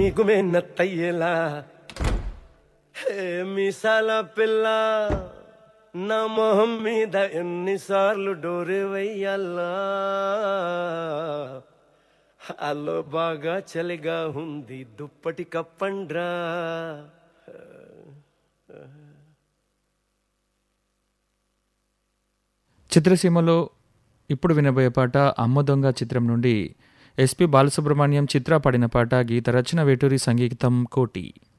నీకు మెన్నత్తయ్యేలా హే మీసాల పిల్ల నా మొహం మీద ఎన్నిసార్లు డోరే వెయ్యాలా అల్లో బాగా చలిగా ఉంది దుప్పటి కప్పండ్రా చిత్రసీమలో ఇప్పుడు వినబోయే పాట అమ్మ దొంగ చిత్రం నుండి ఎస్పి బాలసుబ్రహ్మణ్యం చిత్ర పాడిన పాట గీత రచన వేటూరి సంగీతం కోటి